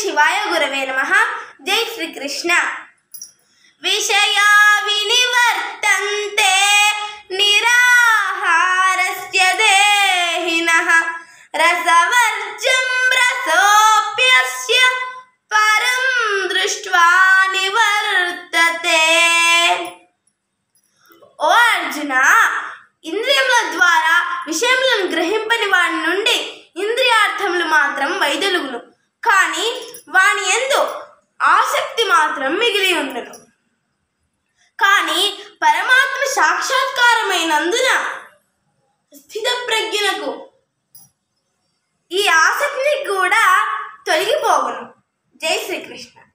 శివాయ గురవే నమ జై శ్రీకృష్ణ విషయా వినివర్తంతే నిరాహారస్య దేహినః రసవర్జం రసోప్యస్య పరం దృష్ట్వా నివర్తతే ఓ అర్జున ఇంద్రియముల ద్వారా విషయములను గ్రహింపని వాని నుండి ఇంద్రియార్థములు మాత్రం వైదొలుగును కానీ వాని ఎందు ఆసక్తి మాత్రం మిగిలి ఉండును కానీ పరమాత్మ సాక్షాత్కారమైనందున స్థిత ప్రజ్ఞనకు ఈ ఆసక్తి కూడా తొలగిపోవును జై శ్రీకృష్ణ